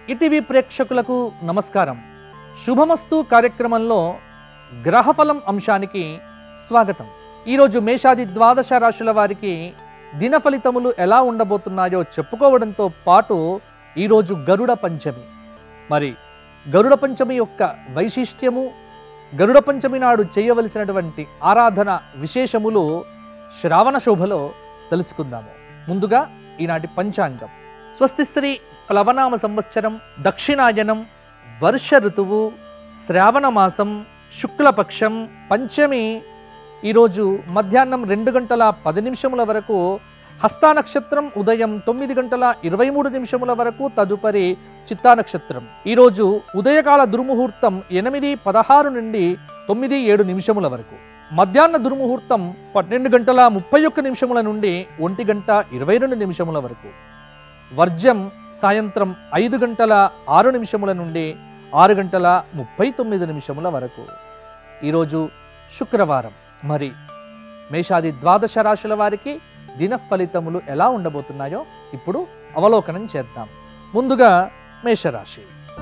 ETV ప్రేక్షకులకు నమస్కారం శుభమస్తు కార్యక్రమంలో గ్రహఫలం అంశానికి స్వాగతం ఈరోజు మేషాది ద్వాదశ రాశుల వారికి దిన ఫలితములు ఎలా ఉండబోతున్నాయో చెప్పుకోవడంతో పాటు ఈరోజు గరుడ పంచమి మరి గరుడ పంచమి యొక్క వైశిష్ట్యము గరుడ పంచమి నాడు చేయవలసినటువంటి ఆరాధన విశేషములు శ్రావణ శోభలో తెలుసుకుందాము ముందుగా ఈనాటి పంచాంగం స్వస్తి శ్రీ ప్లవనామ సంవత్సరం దక్షిణాయనం వర్ష ఋతువు శ్రావణ మాసం శుక్లపక్షం పంచమి ఈరోజు మధ్యాహ్నం రెండు గంటల పది నిమిషముల వరకు హస్తా నక్షత్రం ఉదయం తొమ్మిది గంటల ఇరవై మూడు నిమిషముల వరకు తదుపరి చిత్తా నక్షత్రం ఈరోజు ఉదయకాల దుర్ముహూర్తం ఎనిమిది పదహారు నుండి తొమ్మిది ఏడు నిమిషముల వరకు మధ్యాహ్న దుర్ముహూర్తం పన్నెండు గంటల ముప్పై ఒక్క నిమిషముల నుండి ఒంటి గంట ఇరవై రెండు నిమిషముల వరకు వర్జం సాయంత్రం ఐదు గంటల ఆరు నిమిషముల నుండి ఆరు గంటల ముప్పై తొమ్మిది నిమిషముల వరకు ఈరోజు శుక్రవారం మరి మేషాది ద్వాదశ రాశుల వారికి దిన ఫలితములు ఎలా ఉండబోతున్నాయో ఇప్పుడు అవలోకనం చేద్దాం ముందుగా మేషరాశి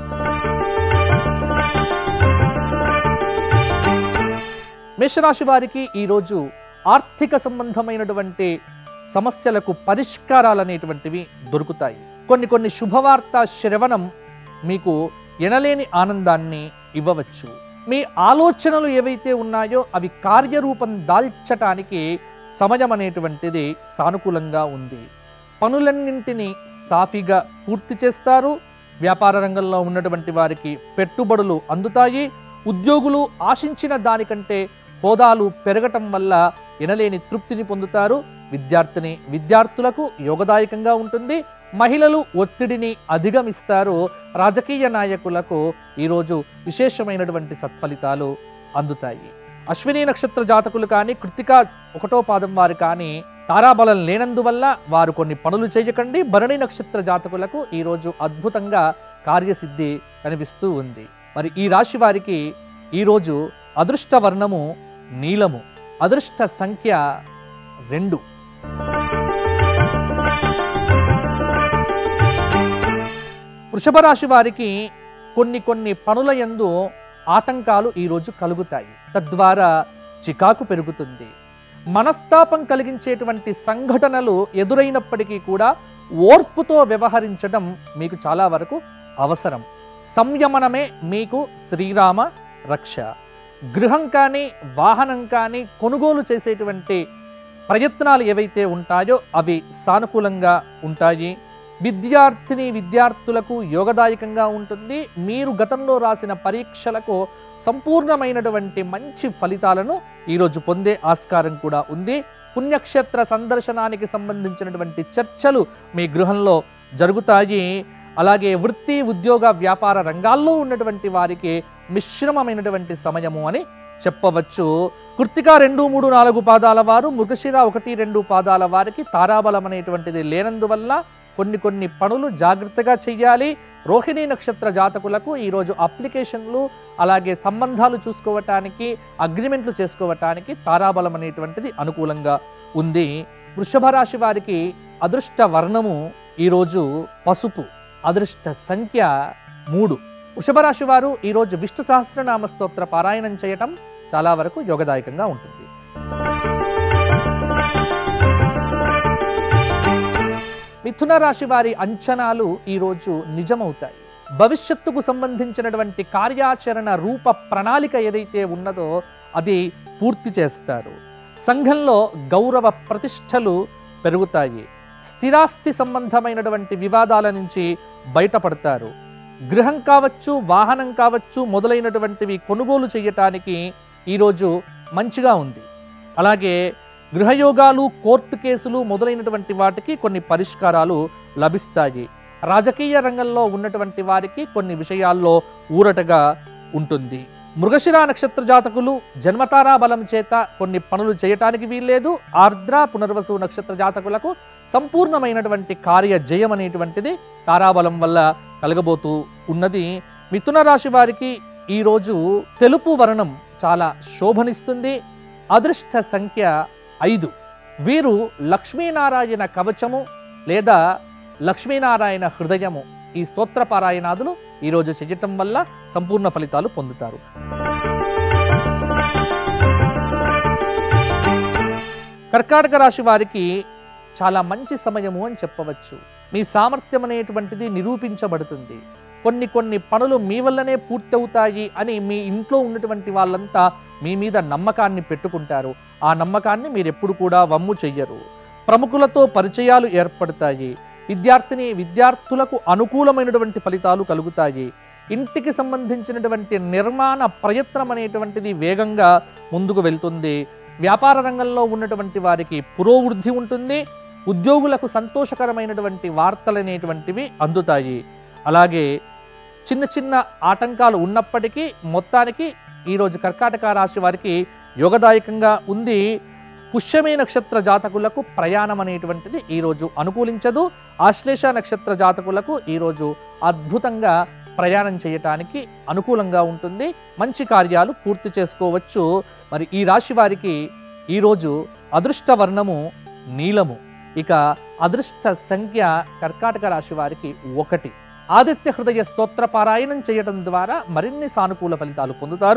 మేషరాశి వారికి ఈరోజు ఆర్థిక సంబంధమైనటువంటి సమస్యలకు పరిష్కారాలు అనేటువంటివి దొరుకుతాయి కొన్ని కొన్ని శుభవార్త శ్రవణం మీకు ఎనలేని ఆనందాన్ని ఇవ్వవచ్చు మీ ఆలోచనలు ఏవైతే ఉన్నాయో అవి కార్యరూపం దాల్చటానికి సమయం అనేటువంటిది సానుకూలంగా ఉంది పనులన్నింటినీ సాఫీగా పూర్తి చేస్తారు వ్యాపార రంగంలో ఉన్నటువంటి వారికి పెట్టుబడులు అందుతాయి ఉద్యోగులు ఆశించిన దానికంటే హోదాలు పెరగటం వల్ల ఎనలేని తృప్తిని పొందుతారు విద్యార్థిని విద్యార్థులకు యోగదాయకంగా ఉంటుంది మహిళలు ఒత్తిడిని అధిగమిస్తారు రాజకీయ నాయకులకు ఈరోజు విశేషమైనటువంటి సత్ఫలితాలు అందుతాయి అశ్విని నక్షత్ర జాతకులు కానీ కృతికా ఒకటో పాదం వారు కానీ తారాబలం లేనందువల్ల వారు కొన్ని పనులు చేయకండి భరణి నక్షత్ర జాతకులకు ఈరోజు అద్భుతంగా కార్యసిద్ధి కనిపిస్తూ ఉంది మరి ఈ రాశి వారికి ఈరోజు అదృష్ట వర్ణము నీలము అదృష్ట సంఖ్య రెండు వృషభ రాశి వారికి కొన్ని కొన్ని పనుల యందు ఆటంకాలు ఈరోజు కలుగుతాయి తద్వారా చికాకు పెరుగుతుంది మనస్తాపం కలిగించేటువంటి సంఘటనలు ఎదురైనప్పటికీ కూడా ఓర్పుతో వ్యవహరించడం మీకు చాలా వరకు అవసరం సంయమనమే మీకు శ్రీరామ రక్ష గృహం కానీ వాహనం కానీ కొనుగోలు చేసేటువంటి ప్రయత్నాలు ఏవైతే ఉంటాయో అవి సానుకూలంగా ఉంటాయి విద్యార్థిని విద్యార్థులకు యోగదాయకంగా ఉంటుంది మీరు గతంలో రాసిన పరీక్షలకు సంపూర్ణమైనటువంటి మంచి ఫలితాలను ఈరోజు పొందే ఆస్కారం కూడా ఉంది పుణ్యక్షేత్ర సందర్శనానికి సంబంధించినటువంటి చర్చలు మీ గృహంలో జరుగుతాయి అలాగే వృత్తి ఉద్యోగ వ్యాపార రంగాల్లో ఉన్నటువంటి వారికి మిశ్రమమైనటువంటి సమయము అని చెప్పవచ్చు కృత్తిక రెండు మూడు నాలుగు పాదాల వారు మృగశిర ఒకటి రెండు పాదాల వారికి తారాబలం అనేటువంటిది లేనందువల్ల కొన్ని కొన్ని పనులు జాగ్రత్తగా చెయ్యాలి రోహిణి నక్షత్ర జాతకులకు ఈరోజు అప్లికేషన్లు అలాగే సంబంధాలు చూసుకోవటానికి అగ్రిమెంట్లు చేసుకోవటానికి తారాబలం అనేటువంటిది అనుకూలంగా ఉంది వృషభ రాశి వారికి అదృష్ట వర్ణము ఈరోజు పసుపు అదృష్ట సంఖ్య మూడు వృషభ రాశి వారు ఈరోజు విష్ణు సహస్రనామ స్తోత్ర పారాయణం చేయటం చాలా వరకు యోగదాయకంగా ఉంటుంది మిథున రాశి వారి అంచనాలు ఈరోజు నిజమవుతాయి భవిష్యత్తుకు సంబంధించినటువంటి కార్యాచరణ రూప ప్రణాళిక ఏదైతే ఉన్నదో అది పూర్తి చేస్తారు సంఘంలో గౌరవ ప్రతిష్టలు పెరుగుతాయి స్థిరాస్తి సంబంధమైనటువంటి వివాదాల నుంచి బయటపడతారు గృహం కావచ్చు వాహనం కావచ్చు మొదలైనటువంటివి కొనుగోలు చేయటానికి ఈరోజు మంచిగా ఉంది అలాగే గృహయోగాలు కోర్టు కేసులు మొదలైనటువంటి వాటికి కొన్ని పరిష్కారాలు లభిస్తాయి రాజకీయ రంగంలో ఉన్నటువంటి వారికి కొన్ని విషయాల్లో ఊరటగా ఉంటుంది మృగశిర నక్షత్ర జాతకులు జన్మతారా బలం చేత కొన్ని పనులు చేయటానికి వీల్లేదు ఆర్ద్ర పునర్వసు నక్షత్ర జాతకులకు సంపూర్ణమైనటువంటి కార్య జయం అనేటువంటిది తారాబలం వల్ల కలగబోతూ ఉన్నది మిథున రాశి వారికి ఈరోజు తెలుపు వర్ణం చాలా శోభనిస్తుంది అదృష్ట సంఖ్య ఐదు వీరు లక్ష్మీనారాయణ కవచము లేదా లక్ష్మీనారాయణ హృదయము ఈ స్తోత్ర పారాయణాదులు ఈరోజు చేయటం వల్ల సంపూర్ణ ఫలితాలు పొందుతారు కర్కాటక రాశి వారికి చాలా మంచి సమయము అని చెప్పవచ్చు మీ సామర్థ్యం అనేటువంటిది నిరూపించబడుతుంది కొన్ని కొన్ని పనులు మీ వల్లనే పూర్తవుతాయి అని మీ ఇంట్లో ఉన్నటువంటి వాళ్ళంతా మీ మీద నమ్మకాన్ని పెట్టుకుంటారు ఆ నమ్మకాన్ని మీరు ఎప్పుడు కూడా వమ్ము చెయ్యరు ప్రముఖులతో పరిచయాలు ఏర్పడతాయి విద్యార్థిని విద్యార్థులకు అనుకూలమైనటువంటి ఫలితాలు కలుగుతాయి ఇంటికి సంబంధించినటువంటి నిర్మాణ ప్రయత్నం అనేటువంటిది వేగంగా ముందుకు వెళ్తుంది వ్యాపార రంగంలో ఉన్నటువంటి వారికి పురోవృద్ధి ఉంటుంది ఉద్యోగులకు సంతోషకరమైనటువంటి వార్తలు అనేటువంటివి అందుతాయి అలాగే చిన్న చిన్న ఆటంకాలు ఉన్నప్పటికీ మొత్తానికి ఈరోజు కర్కాటక రాశి వారికి యోగదాయకంగా ఉంది పుష్యమే నక్షత్ర జాతకులకు ప్రయాణం అనేటువంటిది ఈరోజు అనుకూలించదు ఆశ్లేష నక్షత్ర జాతకులకు ఈరోజు అద్భుతంగా ప్రయాణం చేయటానికి అనుకూలంగా ఉంటుంది మంచి కార్యాలు పూర్తి చేసుకోవచ్చు మరి ఈ రాశి వారికి ఈరోజు అదృష్ట వర్ణము నీలము ఇక అదృష్ట సంఖ్య కర్కాటక రాశి వారికి ఒకటి ఆదిత్య హృదయ స్తోత్ర పారాయణం చేయడం ద్వారా మరిన్ని సానుకూల ఫలితాలు పొందుతారు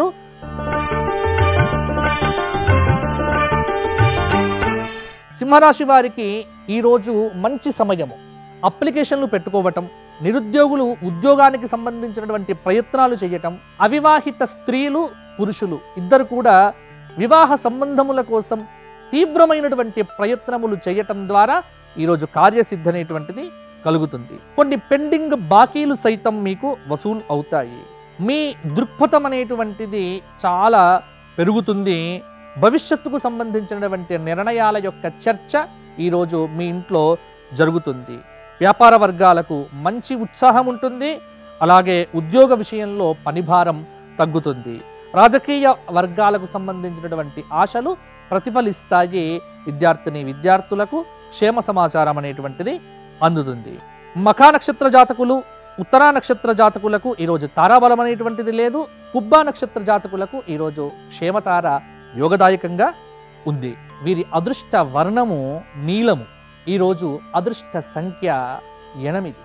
సింహరాశి వారికి ఈరోజు మంచి సమయము అప్లికేషన్లు పెట్టుకోవటం నిరుద్యోగులు ఉద్యోగానికి సంబంధించినటువంటి ప్రయత్నాలు చేయటం అవివాహిత స్త్రీలు పురుషులు ఇద్దరు కూడా వివాహ సంబంధముల కోసం తీవ్రమైనటువంటి ప్రయత్నములు చేయటం ద్వారా ఈరోజు కార్యసిద్ధి అనేటువంటిది కలుగుతుంది కొన్ని పెండింగ్ బాకీలు సైతం మీకు వసూలు అవుతాయి మీ దృక్పథం అనేటువంటిది చాలా పెరుగుతుంది భవిష్యత్తుకు సంబంధించినటువంటి నిర్ణయాల యొక్క చర్చ ఈరోజు మీ ఇంట్లో జరుగుతుంది వ్యాపార వర్గాలకు మంచి ఉత్సాహం ఉంటుంది అలాగే ఉద్యోగ విషయంలో పనిభారం తగ్గుతుంది రాజకీయ వర్గాలకు సంబంధించినటువంటి ఆశలు ప్రతిఫలిస్తాయి విద్యార్థిని విద్యార్థులకు క్షేమ సమాచారం అనేటువంటిది అందుతుంది మఖా నక్షత్ర జాతకులు ఉత్తరా నక్షత్ర జాతకులకు ఈరోజు తారాబలం అనేటువంటిది లేదు పుబ్బా నక్షత్ర జాతకులకు ఈరోజు క్షేమతార యోగదాయకంగా ఉంది వీరి అదృష్ట వర్ణము నీలము ఈరోజు అదృష్ట సంఖ్య ఎనిమిది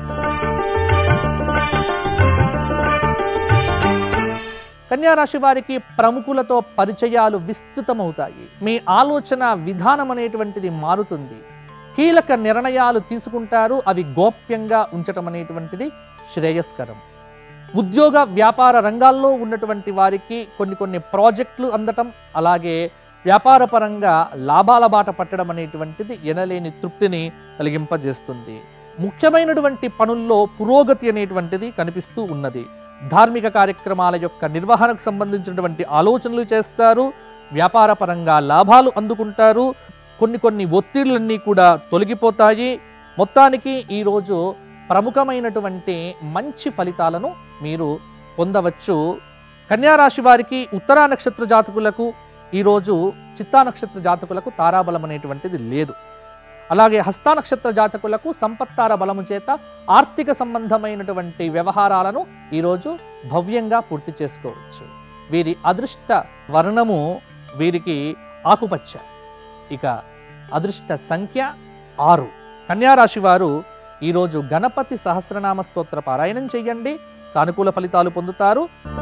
కన్యారాశి వారికి ప్రముఖులతో పరిచయాలు విస్తృతమవుతాయి మీ ఆలోచన విధానం అనేటువంటిది మారుతుంది కీలక నిర్ణయాలు తీసుకుంటారు అవి గోప్యంగా ఉంచటం అనేటువంటిది శ్రేయస్కరం ఉద్యోగ వ్యాపార రంగాల్లో ఉన్నటువంటి వారికి కొన్ని కొన్ని ప్రాజెక్టులు అందటం అలాగే వ్యాపార పరంగా లాభాల బాట పట్టడం అనేటువంటిది ఎనలేని తృప్తిని కలిగింపజేస్తుంది ముఖ్యమైనటువంటి పనుల్లో పురోగతి అనేటువంటిది కనిపిస్తూ ఉన్నది ధార్మిక కార్యక్రమాల యొక్క నిర్వహణకు సంబంధించినటువంటి ఆలోచనలు చేస్తారు వ్యాపార పరంగా లాభాలు అందుకుంటారు కొన్ని కొన్ని ఒత్తిళ్లన్నీ కూడా తొలగిపోతాయి మొత్తానికి ఈరోజు ప్రముఖమైనటువంటి మంచి ఫలితాలను మీరు పొందవచ్చు కన్యారాశి వారికి ఉత్తరా నక్షత్ర జాతకులకు ఈరోజు చిత్తా నక్షత్ర జాతకులకు తారాబలం అనేటువంటిది లేదు అలాగే హస్త నక్షత్ర జాతకులకు సంపత్తార బలము చేత ఆర్థిక సంబంధమైనటువంటి వ్యవహారాలను ఈరోజు భవ్యంగా పూర్తి చేసుకోవచ్చు వీరి అదృష్ట వర్ణము వీరికి ఆకుపచ్చ ఇక అదృష్ట సంఖ్య ఆరు కన్యారాశి వారు ఈరోజు గణపతి సహస్రనామ స్తోత్ర పారాయణం చేయండి సానుకూల ఫలితాలు పొందుతారు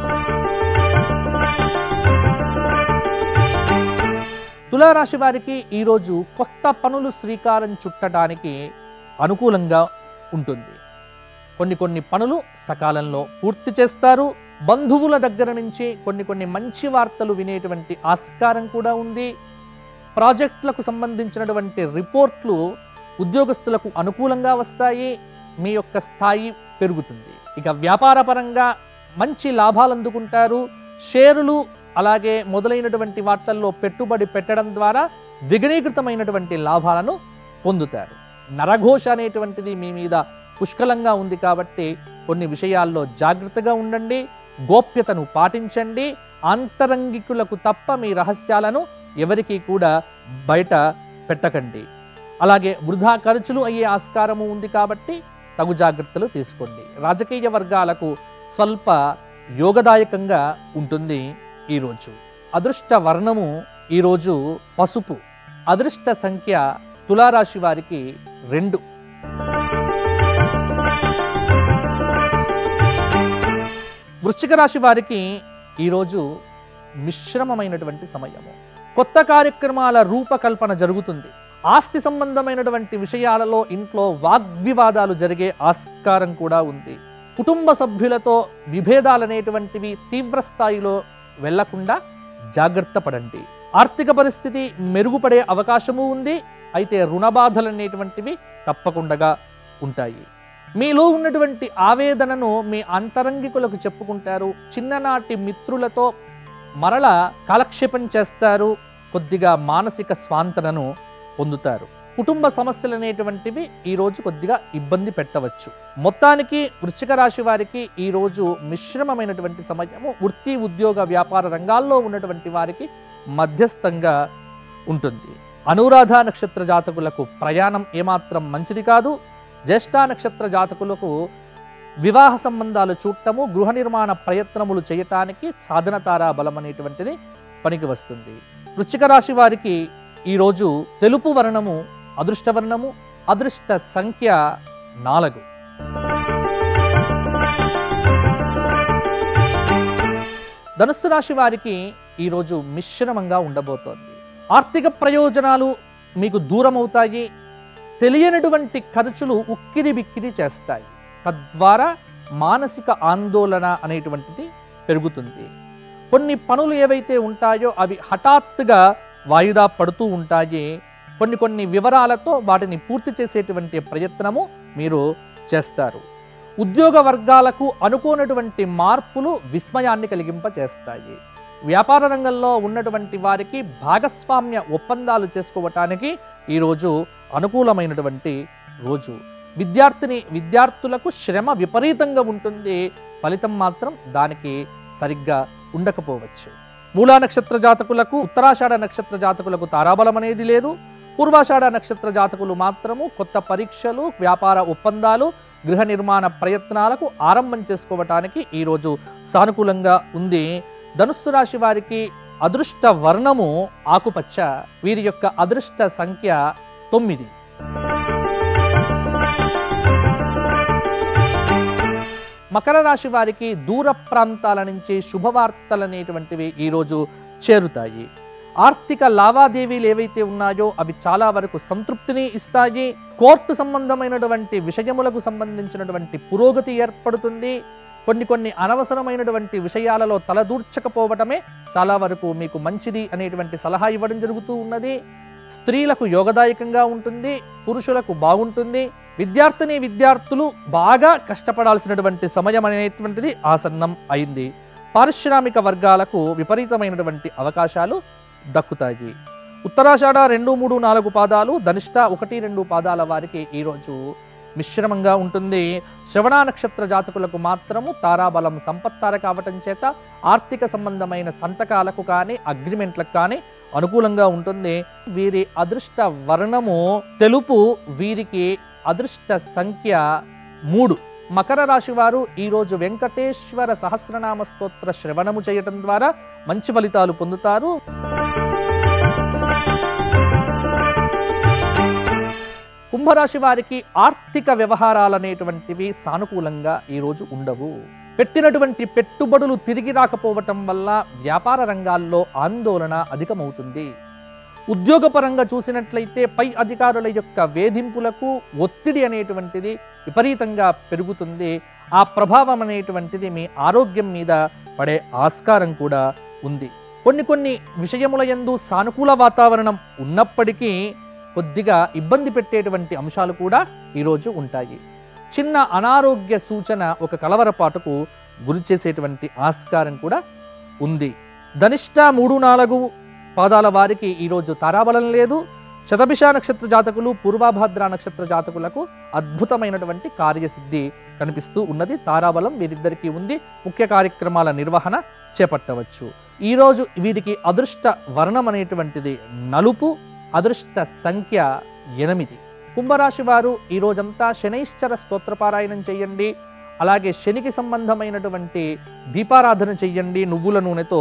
తులారాశి వారికి ఈరోజు కొత్త పనులు శ్రీకారం చుట్టడానికి అనుకూలంగా ఉంటుంది కొన్ని కొన్ని పనులు సకాలంలో పూర్తి చేస్తారు బంధువుల దగ్గర నుంచి కొన్ని కొన్ని మంచి వార్తలు వినేటువంటి ఆస్కారం కూడా ఉంది ప్రాజెక్టులకు సంబంధించినటువంటి రిపోర్ట్లు ఉద్యోగస్తులకు అనుకూలంగా వస్తాయి మీ యొక్క స్థాయి పెరుగుతుంది ఇక వ్యాపార పరంగా మంచి లాభాలు అందుకుంటారు షేరులు అలాగే మొదలైనటువంటి వాటిల్లో పెట్టుబడి పెట్టడం ద్వారా ద్విగుణీకృతమైనటువంటి లాభాలను పొందుతారు నరఘోష అనేటువంటిది మీ మీద పుష్కలంగా ఉంది కాబట్టి కొన్ని విషయాల్లో జాగ్రత్తగా ఉండండి గోప్యతను పాటించండి ఆంతరంగికులకు తప్ప మీ రహస్యాలను ఎవరికీ కూడా బయట పెట్టకండి అలాగే వృధా ఖర్చులు అయ్యే ఆస్కారము ఉంది కాబట్టి తగు జాగ్రత్తలు తీసుకోండి రాజకీయ వర్గాలకు స్వల్ప యోగదాయకంగా ఉంటుంది ఈరోజు అదృష్ట వర్ణము ఈరోజు పసుపు అదృష్ట సంఖ్య తులారాశి వారికి రెండు వృశ్చిక రాశి వారికి ఈరోజు మిశ్రమమైనటువంటి సమయము కొత్త కార్యక్రమాల రూపకల్పన జరుగుతుంది ఆస్తి సంబంధమైనటువంటి విషయాలలో ఇంట్లో వాగ్వివాదాలు జరిగే ఆస్కారం కూడా ఉంది కుటుంబ సభ్యులతో విభేదాలు అనేటువంటివి తీవ్ర స్థాయిలో వెళ్లకుండా జాగ్రత్త పడండి ఆర్థిక పరిస్థితి మెరుగుపడే అవకాశము ఉంది అయితే రుణ బాధలు అనేటువంటివి తప్పకుండా ఉంటాయి మీలో ఉన్నటువంటి ఆవేదనను మీ అంతరంగికులకు చెప్పుకుంటారు చిన్ననాటి మిత్రులతో మరల కాలక్షేపం చేస్తారు కొద్దిగా మానసిక స్వాంతనను పొందుతారు కుటుంబ సమస్యలు అనేటువంటివి ఈరోజు కొద్దిగా ఇబ్బంది పెట్టవచ్చు మొత్తానికి వృశ్చిక రాశి వారికి ఈరోజు మిశ్రమమైనటువంటి సమయము వృత్తి ఉద్యోగ వ్యాపార రంగాల్లో ఉన్నటువంటి వారికి మధ్యస్థంగా ఉంటుంది అనురాధ నక్షత్ర జాతకులకు ప్రయాణం ఏమాత్రం మంచిది కాదు జ్యేష్ఠ నక్షత్ర జాతకులకు వివాహ సంబంధాలు చూడటము గృహ నిర్మాణ ప్రయత్నములు చేయటానికి సాధన తారా బలం అనేటువంటిది పనికి వస్తుంది వృశ్చిక రాశి వారికి ఈరోజు తెలుపు వర్ణము అదృష్ట వర్ణము అదృష్ట సంఖ్య నాలుగు ధనుస్సు రాశి వారికి ఈరోజు మిశ్రమంగా ఉండబోతోంది ఆర్థిక ప్రయోజనాలు మీకు దూరం అవుతాయి తెలియనటువంటి ఖర్చులు ఉక్కిరి బిక్కిరి చేస్తాయి తద్వారా మానసిక ఆందోళన అనేటువంటిది పెరుగుతుంది కొన్ని పనులు ఏవైతే ఉంటాయో అవి హఠాత్తుగా వాయిదా పడుతూ ఉంటాయి కొన్ని కొన్ని వివరాలతో వాటిని పూర్తి చేసేటువంటి ప్రయత్నము మీరు చేస్తారు ఉద్యోగ వర్గాలకు అనుకోనటువంటి మార్పులు విస్మయాన్ని కలిగింపచేస్తాయి వ్యాపార రంగంలో ఉన్నటువంటి వారికి భాగస్వామ్య ఒప్పందాలు చేసుకోవటానికి ఈరోజు అనుకూలమైనటువంటి రోజు విద్యార్థిని విద్యార్థులకు శ్రమ విపరీతంగా ఉంటుంది ఫలితం మాత్రం దానికి సరిగ్గా ఉండకపోవచ్చు మూలా నక్షత్ర జాతకులకు ఉత్తరాషాఢ నక్షత్ర జాతకులకు తారాబలం అనేది లేదు పూర్వాషాఢ నక్షత్ర జాతకులు మాత్రము కొత్త పరీక్షలు వ్యాపార ఒప్పందాలు గృహ నిర్మాణ ప్రయత్నాలకు ఆరంభం చేసుకోవటానికి ఈరోజు సానుకూలంగా ఉంది ధనుస్సు రాశి వారికి అదృష్ట వర్ణము ఆకుపచ్చ వీరి యొక్క అదృష్ట సంఖ్య తొమ్మిది మకర రాశి వారికి దూర ప్రాంతాల నుంచి శుభవార్తలు అనేటువంటివి ఈరోజు చేరుతాయి ఆర్థిక లావాదేవీలు ఏవైతే ఉన్నాయో అవి చాలా వరకు సంతృప్తిని ఇస్తాయి కోర్టు సంబంధమైనటువంటి విషయములకు సంబంధించినటువంటి పురోగతి ఏర్పడుతుంది కొన్ని కొన్ని అనవసరమైనటువంటి విషయాలలో తలదూర్చకపోవటమే చాలా వరకు మీకు మంచిది అనేటువంటి సలహా ఇవ్వడం జరుగుతూ ఉన్నది స్త్రీలకు యోగదాయకంగా ఉంటుంది పురుషులకు బాగుంటుంది విద్యార్థిని విద్యార్థులు బాగా కష్టపడాల్సినటువంటి సమయం అనేటువంటిది ఆసన్నం అయింది పారిశ్రామిక వర్గాలకు విపరీతమైనటువంటి అవకాశాలు దక్కుతాయి ఉత్తరాషాఢ రెండు మూడు నాలుగు పాదాలు ధనిష్ట ఒకటి రెండు పాదాల వారికి ఈరోజు మిశ్రమంగా ఉంటుంది శ్రవణ నక్షత్ర జాతకులకు మాత్రము తారాబలం సంపత్తార కావటం చేత ఆర్థిక సంబంధమైన సంతకాలకు కానీ అగ్రిమెంట్లకు కానీ అనుకూలంగా ఉంటుంది వీరి అదృష్ట వర్ణము తెలుపు వీరికి అదృష్ట సంఖ్య మూడు మకర రాశి వారు ఈరోజు వెంకటేశ్వర సహస్రనామ స్తోత్ర శ్రవణము చేయటం ద్వారా మంచి ఫలితాలు పొందుతారు కుంభరాశి వారికి ఆర్థిక వ్యవహారాలు అనేటువంటివి సానుకూలంగా ఈరోజు ఉండవు పెట్టినటువంటి పెట్టుబడులు తిరిగి రాకపోవటం వల్ల వ్యాపార రంగాల్లో ఆందోళన అధికమవుతుంది ఉద్యోగపరంగా చూసినట్లయితే పై అధికారుల యొక్క వేధింపులకు ఒత్తిడి అనేటువంటిది విపరీతంగా పెరుగుతుంది ఆ ప్రభావం అనేటువంటిది మీ ఆరోగ్యం మీద పడే ఆస్కారం కూడా ఉంది కొన్ని కొన్ని విషయముల యందు సానుకూల వాతావరణం ఉన్నప్పటికీ కొద్దిగా ఇబ్బంది పెట్టేటువంటి అంశాలు కూడా ఈరోజు ఉంటాయి చిన్న అనారోగ్య సూచన ఒక కలవరపాటుకు గురి చేసేటువంటి ఆస్కారం కూడా ఉంది ధనిష్ట మూడు నాలుగు పాదాల వారికి ఈరోజు తారాబలం లేదు శతభిష నక్షత్ర జాతకులు పూర్వాభాద్ర నక్షత్ర జాతకులకు అద్భుతమైనటువంటి కార్యసిద్ధి కనిపిస్తూ ఉన్నది తారాబలం వీరిద్దరికీ ఉంది ముఖ్య కార్యక్రమాల నిర్వహణ చేపట్టవచ్చు ఈరోజు వీరికి అదృష్ట వర్ణం అనేటువంటిది నలుపు అదృష్ట సంఖ్య ఎనిమిది కుంభరాశి వారు ఈ రోజంతా శనైశ్చర స్తోత్రపారాయణం చేయండి అలాగే శనికి సంబంధమైనటువంటి దీపారాధన చెయ్యండి నువ్వుల నూనెతో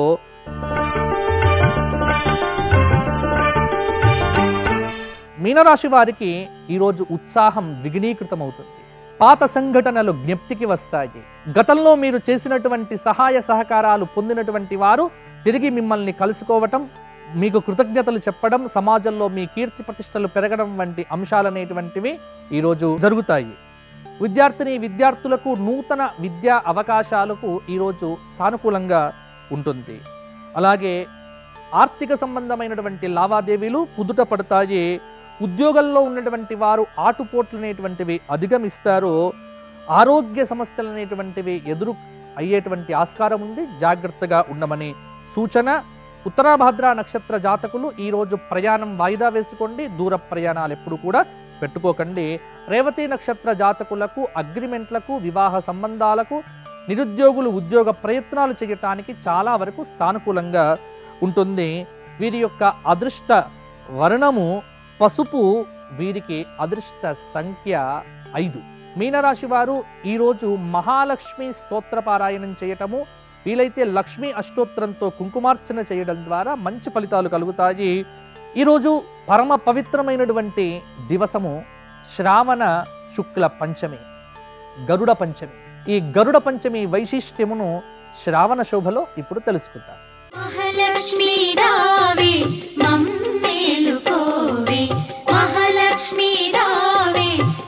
మీనరాశి వారికి ఈరోజు ఉత్సాహం ద్విగుణీకృతమవుతుంది పాత సంఘటనలు జ్ఞప్తికి వస్తాయి గతంలో మీరు చేసినటువంటి సహాయ సహకారాలు పొందినటువంటి వారు తిరిగి మిమ్మల్ని కలుసుకోవటం మీకు కృతజ్ఞతలు చెప్పడం సమాజంలో మీ కీర్తి ప్రతిష్టలు పెరగడం వంటి అంశాలనేటువంటివి ఈరోజు జరుగుతాయి విద్యార్థిని విద్యార్థులకు నూతన విద్యా అవకాశాలకు ఈరోజు సానుకూలంగా ఉంటుంది అలాగే ఆర్థిక సంబంధమైనటువంటి లావాదేవీలు కుదుట పడతాయి ఉద్యోగంలో ఉన్నటువంటి వారు ఆటుపోట్లు అనేటువంటివి అధిగమిస్తారు ఆరోగ్య సమస్యలు అనేటువంటివి ఎదురు అయ్యేటువంటి ఆస్కారం ఉంది జాగ్రత్తగా ఉండమని సూచన ఉత్తరాభాద్ర నక్షత్ర జాతకులు ఈరోజు ప్రయాణం వాయిదా వేసుకోండి దూర ప్రయాణాలు ఎప్పుడు కూడా పెట్టుకోకండి రేవతి నక్షత్ర జాతకులకు అగ్రిమెంట్లకు వివాహ సంబంధాలకు నిరుద్యోగులు ఉద్యోగ ప్రయత్నాలు చేయటానికి చాలా వరకు సానుకూలంగా ఉంటుంది వీరి యొక్క అదృష్ట వర్ణము పసుపు వీరికి అదృష్ట సంఖ్య ఐదు మీనరాశి వారు ఈరోజు మహాలక్ష్మి స్తోత్ర పారాయణం చేయటము వీలైతే లక్ష్మీ అష్టోత్తరంతో కుంకుమార్చన చేయడం ద్వారా మంచి ఫలితాలు కలుగుతాయి ఈరోజు పరమ పవిత్రమైనటువంటి దివసము శ్రావణ శుక్ల పంచమి గరుడ పంచమి ఈ గరుడ పంచమి వైశిష్ట్యమును శ్రావణ శోభలో ఇప్పుడు తెలుసుకుందాం మహాలక్ష్మీ రావే మమ్మేలుకోవే మహాలక్ష్మీ రావే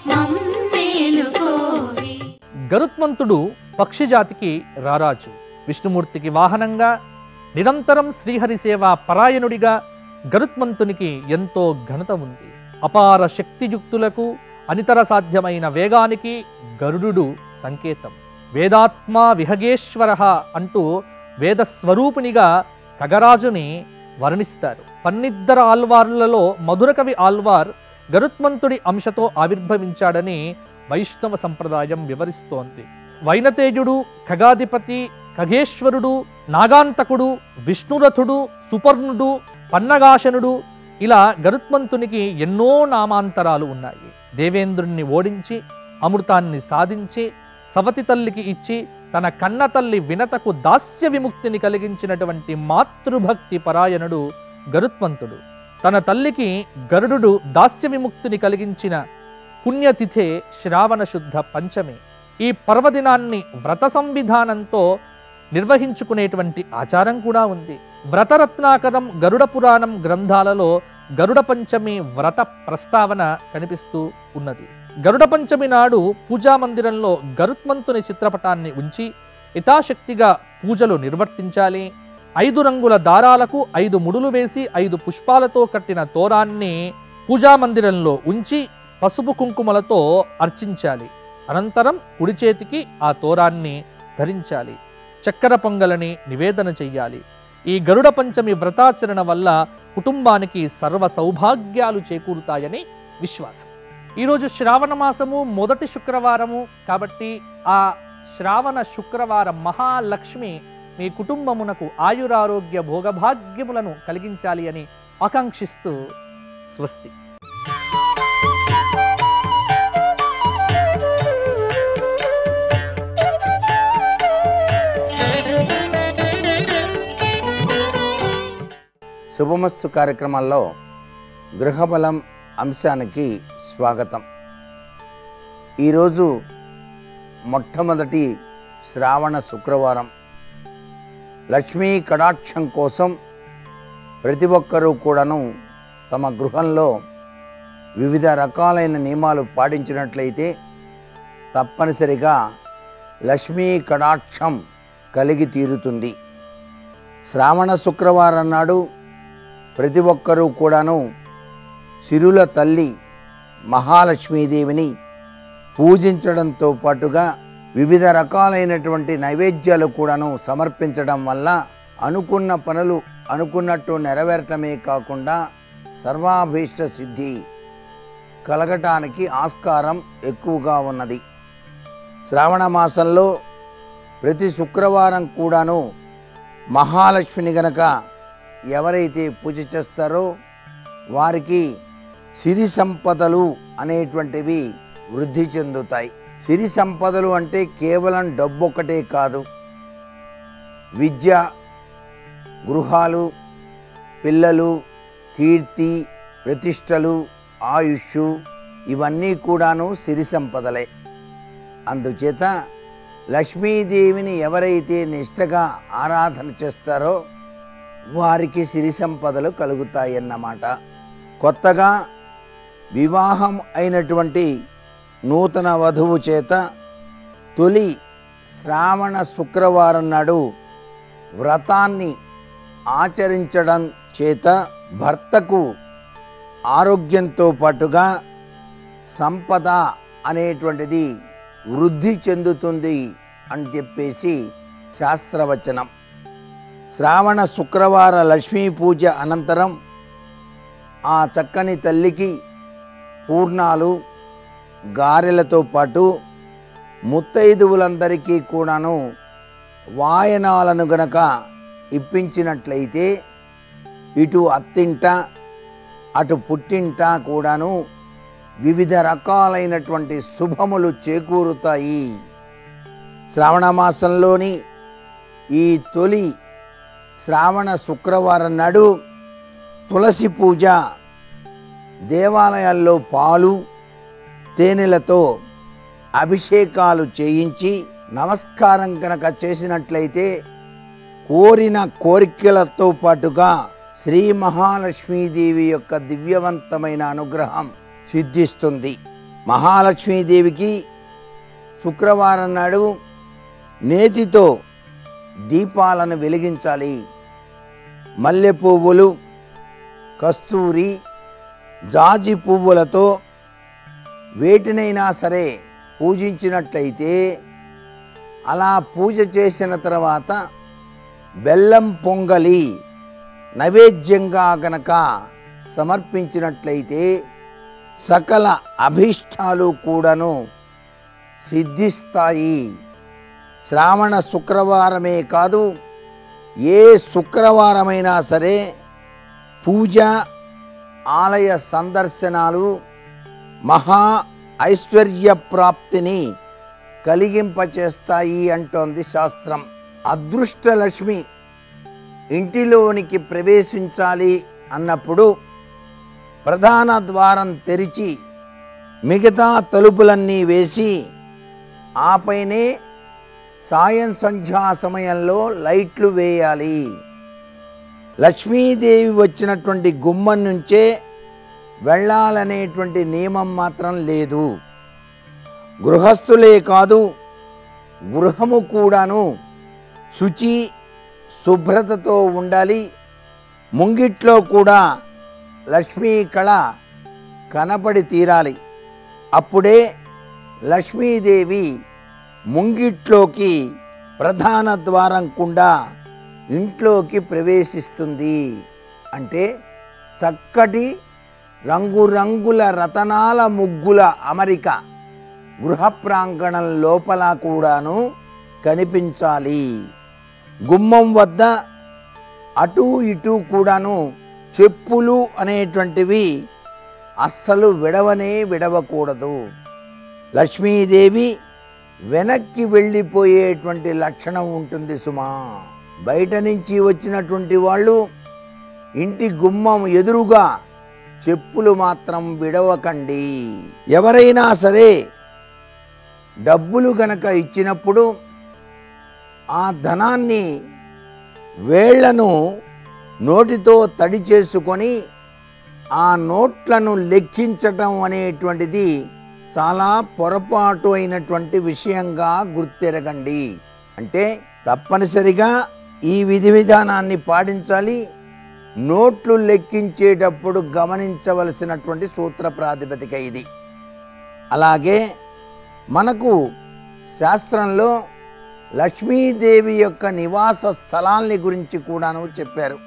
మమ్మేలుకోవే గరుత్మంతుడు పక్షి జాతికి రారాజు విష్ణుమూర్తికి వాహనంగా నిరంతరం శ్రీహరి సేవ పరాయణుడిగా గరుత్మంతునికి ఎంతో ఘనత ఉంది అపార శక్తియుక్తులకు అనితర సాధ్యమైన వేగానికి గరుడు సంకేతం వేదాత్మ విహగేశ్వర అంటూ వేద స్వరూపిణిగా కగరాజుని వర్ణిస్తారు పన్నిద్దర ఆల్వార్లలో మధురకవి ఆల్వార్ గరుత్మంతుడి అంశతో ఆవిర్భవించాడని వైష్ణవ సంప్రదాయం వివరిస్తోంది వైనతేజుడు ఖగాధిపతి ఖగేశ్వరుడు నాగాంతకుడు విష్ణురథుడు సుపర్ణుడు పన్నగాశనుడు ఇలా గరుత్మంతునికి ఎన్నో నామాంతరాలు ఉన్నాయి దేవేంద్రుణ్ణి ఓడించి అమృతాన్ని సాధించి సవతి తల్లికి ఇచ్చి తన కన్న తల్లి వినతకు దాస్య విముక్తిని కలిగించినటువంటి మాతృభక్తి పరాయణుడు గరుత్మంతుడు తన తల్లికి గరుడు దాస్య విముక్తిని కలిగించిన పుణ్యతిథే శ్రావణ శుద్ధ పంచమి ఈ పర్వదినాన్ని వ్రత సంవిధానంతో నిర్వహించుకునేటువంటి ఆచారం కూడా ఉంది వ్రతరత్నాకరం గరుడ పురాణం గ్రంథాలలో గరుడ పంచమి వ్రత ప్రస్తావన కనిపిస్తూ ఉన్నది గరుడ పంచమి నాడు పూజా మందిరంలో గరుత్మంతుని చిత్రపటాన్ని ఉంచి యథాశక్తిగా పూజలు నిర్వర్తించాలి ఐదు రంగుల దారాలకు ఐదు ముడులు వేసి ఐదు పుష్పాలతో కట్టిన తోరాన్ని పూజా మందిరంలో ఉంచి పసుపు కుంకుమలతో అర్చించాలి అనంతరం కుడి చేతికి ఆ తోరాన్ని ధరించాలి చక్కెర పొంగలని నివేదన చెయ్యాలి ఈ గరుడ పంచమి వ్రతాచరణ వల్ల కుటుంబానికి సర్వ సౌభాగ్యాలు చేకూరుతాయని విశ్వాసం ఈరోజు శ్రావణ మాసము మొదటి శుక్రవారము కాబట్టి ఆ శ్రావణ శుక్రవార మహాలక్ష్మి మీ కుటుంబమునకు ఆయురారోగ్య భోగభాగ్యములను కలిగించాలి అని ఆకాంక్షిస్తూ స్వస్తి శుభమస్తు కార్యక్రమాల్లో గృహబలం అంశానికి స్వాగతం ఈరోజు మొట్టమొదటి శ్రావణ శుక్రవారం లక్ష్మీ కటాక్షం కోసం ప్రతి ఒక్కరూ కూడాను తమ గృహంలో వివిధ రకాలైన నియమాలు పాటించినట్లయితే తప్పనిసరిగా లక్ష్మీ కటాక్షం కలిగి తీరుతుంది శ్రావణ శుక్రవారం నాడు ప్రతి ఒక్కరూ కూడాను సిరుల తల్లి మహాలక్ష్మీదేవిని పూజించడంతో పాటుగా వివిధ రకాలైనటువంటి నైవేద్యాలు కూడాను సమర్పించడం వల్ల అనుకున్న పనులు అనుకున్నట్టు నెరవేరటమే కాకుండా సర్వాభీష్ట సిద్ధి కలగటానికి ఆస్కారం ఎక్కువగా ఉన్నది శ్రావణ మాసంలో ప్రతి శుక్రవారం కూడాను మహాలక్ష్మిని గనక ఎవరైతే పూజ చేస్తారో వారికి సిరి సంపదలు అనేటువంటివి వృద్ధి చెందుతాయి సిరి సంపదలు అంటే కేవలం డబ్బు ఒకటే కాదు విద్య గృహాలు పిల్లలు కీర్తి ప్రతిష్టలు ఆయుష్ ఇవన్నీ కూడాను సిరి సంపదలే అందుచేత లక్ష్మీదేవిని ఎవరైతే నిష్టగా ఆరాధన చేస్తారో వారికి సిరి సంపదలు కలుగుతాయన్నమాట కొత్తగా వివాహం అయినటువంటి నూతన వధువు చేత తొలి శ్రావణ శుక్రవారం నాడు వ్రతాన్ని ఆచరించడం చేత భర్తకు ఆరోగ్యంతో పాటుగా సంపద అనేటువంటిది వృద్ధి చెందుతుంది అని చెప్పేసి శాస్త్రవచనం శ్రావణ శుక్రవార లక్ష్మీ పూజ అనంతరం ఆ చక్కని తల్లికి పూర్ణాలు గారెలతో పాటు ముత్తైదువులందరికీ కూడాను వాయనాలను గనక ఇప్పించినట్లయితే ఇటు అత్తింట అటు పుట్టింట కూడాను వివిధ రకాలైనటువంటి శుభములు చేకూరుతాయి శ్రావణ మాసంలోని ఈ తొలి శ్రావణ శుక్రవారం నాడు తులసి పూజ దేవాలయాల్లో పాలు తేనెలతో అభిషేకాలు చేయించి నమస్కారం కనుక చేసినట్లయితే కోరిన కోరికలతో పాటుగా శ్రీ మహాలక్ష్మీదేవి యొక్క దివ్యవంతమైన అనుగ్రహం సిద్ధిస్తుంది మహాలక్ష్మీదేవికి శుక్రవారం నాడు నేతితో దీపాలను వెలిగించాలి మల్లె పువ్వులు కస్తూరి జాజి పువ్వులతో వేటినైనా సరే పూజించినట్లయితే అలా పూజ చేసిన తర్వాత బెల్లం పొంగలి నైవేద్యంగా గనక సమర్పించినట్లయితే సకల అభీష్టాలు కూడాను సిద్ధిస్తాయి శ్రావణ శుక్రవారమే కాదు ఏ శుక్రవారమైనా సరే పూజ ఆలయ సందర్శనాలు మహా ఐశ్వర్య ప్రాప్తిని కలిగింపచేస్తాయి అంటోంది శాస్త్రం అదృష్టలక్ష్మి ఇంటిలోనికి ప్రవేశించాలి అన్నప్పుడు ప్రధాన ద్వారం తెరిచి మిగతా తలుపులన్నీ వేసి ఆపైనే సాయం సంధ్యా సమయంలో లైట్లు వేయాలి లక్ష్మీదేవి వచ్చినటువంటి గుమ్మం నుంచే వెళ్ళాలనేటువంటి నియమం మాత్రం లేదు గృహస్థులే కాదు గృహము కూడాను శుచి శుభ్రతతో ఉండాలి ముంగిట్లో కూడా లక్ష్మీ కళ కనపడి తీరాలి అప్పుడే లక్ష్మీదేవి ముంగిట్లోకి ప్రధాన ద్వారం కుండా ఇంట్లోకి ప్రవేశిస్తుంది అంటే చక్కటి రంగురంగుల రతనాల ముగ్గుల అమరిక గృహ ప్రాంగణం లోపల కూడాను కనిపించాలి గుమ్మం వద్ద అటు ఇటు కూడాను చెప్పులు అనేటువంటివి అస్సలు విడవనే విడవకూడదు లక్ష్మీదేవి వెనక్కి వెళ్ళిపోయేటువంటి లక్షణం ఉంటుంది సుమా బయట నుంచి వచ్చినటువంటి వాళ్ళు ఇంటి గుమ్మం ఎదురుగా చెప్పులు మాత్రం విడవకండి ఎవరైనా సరే డబ్బులు గనక ఇచ్చినప్పుడు ఆ ధనాన్ని వేళ్లను నోటితో తడి చేసుకొని ఆ నోట్లను లెక్కించటం అనేటువంటిది చాలా పొరపాటు అయినటువంటి విషయంగా గుర్తెరగండి అంటే తప్పనిసరిగా ఈ విధి విధానాన్ని పాటించాలి నోట్లు లెక్కించేటప్పుడు గమనించవలసినటువంటి సూత్ర ప్రాతిపదిక ఇది అలాగే మనకు శాస్త్రంలో లక్ష్మీదేవి యొక్క నివాస స్థలాల్ని గురించి కూడాను చెప్పారు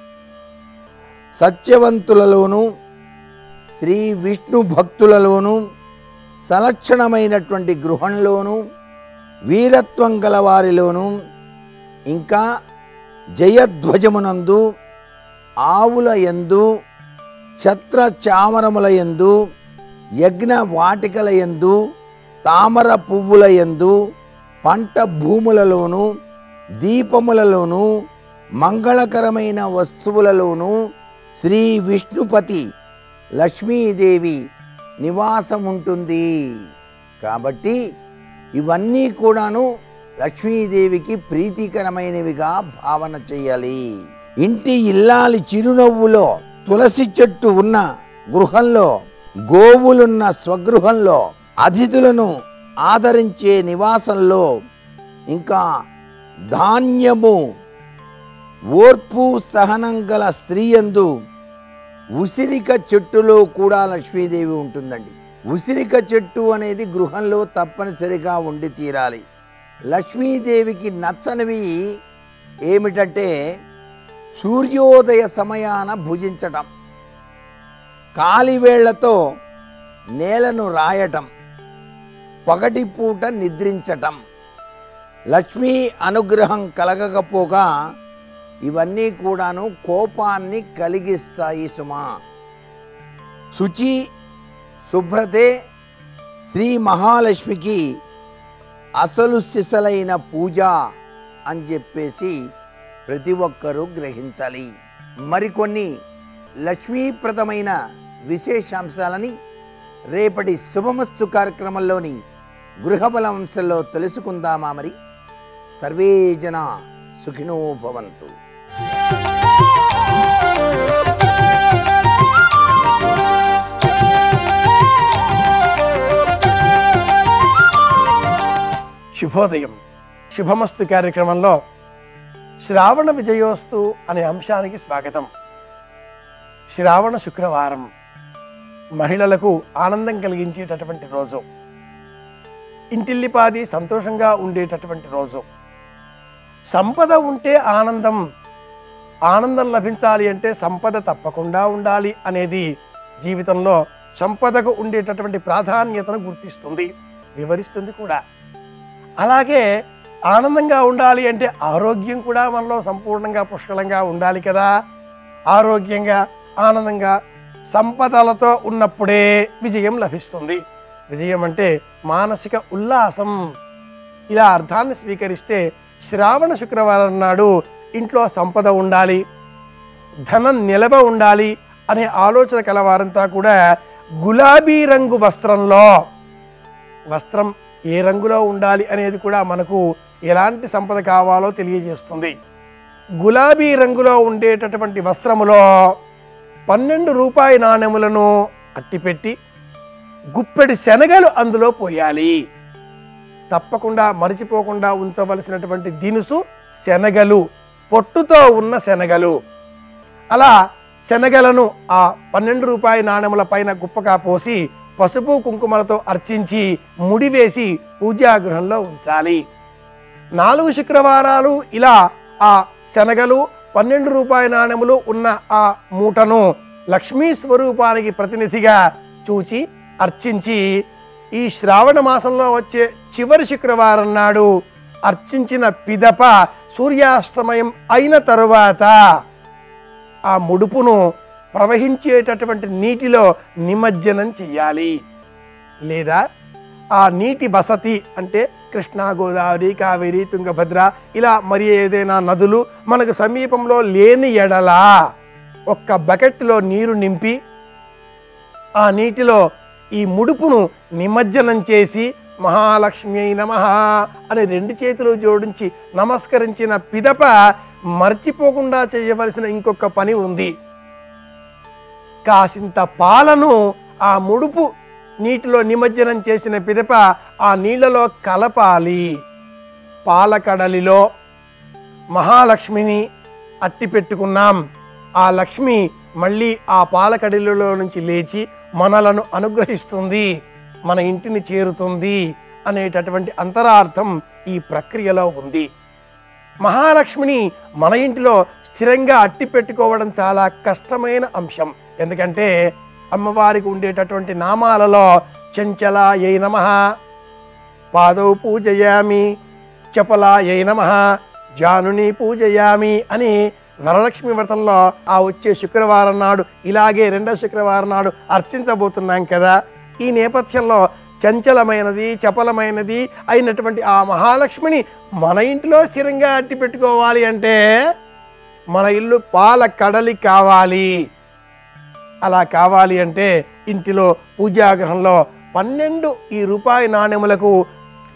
సత్యవంతులలోనూ శ్రీ విష్ణు భక్తులలోనూ సలక్షణమైనటువంటి గృహంలోనూ వీరత్వం గలవారిలోనూ ఇంకా జయధ్వజమునందు ఆవుల యందు ఛత్ర చామరముల యందు యజ్ఞ వాటికల యందు తామర పువ్వుల యందు పంట భూములలోను దీపములలోను మంగళకరమైన వస్తువులలోను శ్రీ విష్ణుపతి లక్ష్మీదేవి నివాసం ఉంటుంది కాబట్టి ఇవన్నీ కూడాను లక్ష్మీదేవికి ప్రీతికరమైనవిగా భావన చేయాలి ఇంటి ఇల్లాలి చిరునవ్వులో తులసి చెట్టు ఉన్న గృహంలో గోవులున్న స్వగృహంలో అతిథులను ఆదరించే నివాసంలో ఇంకా ధాన్యము ఓర్పు సహనం గల స్త్రీయందు ఉసిరిక చెట్టులో కూడా లక్ష్మీదేవి ఉంటుందండి ఉసిరిక చెట్టు అనేది గృహంలో తప్పనిసరిగా ఉండి తీరాలి లక్ష్మీదేవికి నచ్చనివి ఏమిటంటే సూర్యోదయ సమయాన భుజించటం కాలివేళ్లతో నేలను రాయటం పగటిపూట నిద్రించటం లక్ష్మీ అనుగ్రహం కలగకపోగా ఇవన్నీ కూడాను కోపాన్ని కలిగిస్తాయి సుమా శుచి శుభ్రతే శ్రీ మహాలక్ష్మికి అసలు సిసలైన పూజ అని చెప్పేసి ప్రతి ఒక్కరూ గ్రహించాలి మరికొన్ని లక్ష్మీప్రదమైన విశేషాంశాలని రేపటి శుభమస్తు కార్యక్రమంలోని గృహబల అంశంలో తెలుసుకుందామా మరి సర్వే జన సుఖినో భవంతు శుభోదయం శుభమస్తు కార్యక్రమంలో శ్రావణ విజయోస్తు అనే అంశానికి స్వాగతం శ్రావణ శుక్రవారం మహిళలకు ఆనందం కలిగించేటటువంటి రోజు ఇంటిల్లిపాది సంతోషంగా ఉండేటటువంటి రోజు సంపద ఉంటే ఆనందం ఆనందం లభించాలి అంటే సంపద తప్పకుండా ఉండాలి అనేది జీవితంలో సంపదకు ఉండేటటువంటి ప్రాధాన్యతను గుర్తిస్తుంది వివరిస్తుంది కూడా అలాగే ఆనందంగా ఉండాలి అంటే ఆరోగ్యం కూడా మనలో సంపూర్ణంగా పుష్కలంగా ఉండాలి కదా ఆరోగ్యంగా ఆనందంగా సంపదలతో ఉన్నప్పుడే విజయం లభిస్తుంది విజయం అంటే మానసిక ఉల్లాసం ఇలా అర్థాన్ని స్వీకరిస్తే శ్రావణ శుక్రవారం నాడు ఇంట్లో సంపద ఉండాలి ధనం నిలవ ఉండాలి అనే ఆలోచన కలవారంతా కూడా గులాబీ రంగు వస్త్రంలో వస్త్రం ఏ రంగులో ఉండాలి అనేది కూడా మనకు ఎలాంటి సంపద కావాలో తెలియజేస్తుంది గులాబీ రంగులో ఉండేటటువంటి వస్త్రములో పన్నెండు రూపాయి నాణెములను అట్టిపెట్టి గుప్పెడి శనగలు అందులో పోయాలి తప్పకుండా మరిచిపోకుండా ఉంచవలసినటువంటి దినుసు శనగలు పొట్టుతో ఉన్న శనగలు అలా శనగలను ఆ పన్నెండు రూపాయి నాణెముల పైన గుప్పగా పోసి పసుపు కుంకుమలతో అర్చించి ముడివేసి పూజాగృహంలో ఉంచాలి నాలుగు శుక్రవారాలు ఇలా ఆ శనగలు పన్నెండు రూపాయి నాణెములు ఉన్న ఆ మూటను లక్ష్మీ స్వరూపానికి ప్రతినిధిగా చూచి అర్చించి ఈ శ్రావణ మాసంలో వచ్చే చివరి శుక్రవారం నాడు అర్చించిన పిదప సూర్యాస్తమయం అయిన తరువాత ఆ ముడుపును ప్రవహించేటటువంటి నీటిలో నిమజ్జనం చెయ్యాలి లేదా ఆ నీటి వసతి అంటే కృష్ణా గోదావరి కావేరి తుంగభద్ర ఇలా మరి ఏదైనా నదులు మనకు సమీపంలో లేని ఎడలా ఒక్క బకెట్లో నీరు నింపి ఆ నీటిలో ఈ ముడుపును నిమజ్జనం చేసి మహాలక్ష్మి నమ అని రెండు చేతులు జోడించి నమస్కరించిన పిదప మర్చిపోకుండా చేయవలసిన ఇంకొక పని ఉంది కాసింత పాలను ఆ ముడుపు నీటిలో నిమజ్జనం చేసిన పిదప ఆ నీళ్ళలో కలపాలి పాలకడలిలో మహాలక్ష్మిని అట్టి పెట్టుకున్నాం ఆ లక్ష్మి మళ్ళీ ఆ పాలకడలిలో నుంచి లేచి మనలను అనుగ్రహిస్తుంది మన ఇంటిని చేరుతుంది అనేటటువంటి అంతరార్థం ఈ ప్రక్రియలో ఉంది మహాలక్ష్మిని మన ఇంటిలో స్థిరంగా అట్టి పెట్టుకోవడం చాలా కష్టమైన అంశం ఎందుకంటే అమ్మవారికి ఉండేటటువంటి నామాలలో చంచల ఏ నమ పాదౌ పూజయామి చపల ఏ నమ జానుని పూజయామి అని వరలక్ష్మి వ్రతంలో ఆ వచ్చే శుక్రవారం నాడు ఇలాగే రెండో శుక్రవారం నాడు అర్చించబోతున్నాం కదా ఈ నేపథ్యంలో చంచలమైనది చపలమైనది అయినటువంటి ఆ మహాలక్ష్మిని మన ఇంటిలో స్థిరంగా అట్టి పెట్టుకోవాలి అంటే మన ఇల్లు పాల కడలి కావాలి అలా కావాలి అంటే ఇంటిలో పూజాగ్రహంలో పన్నెండు ఈ రూపాయి నాణెములకు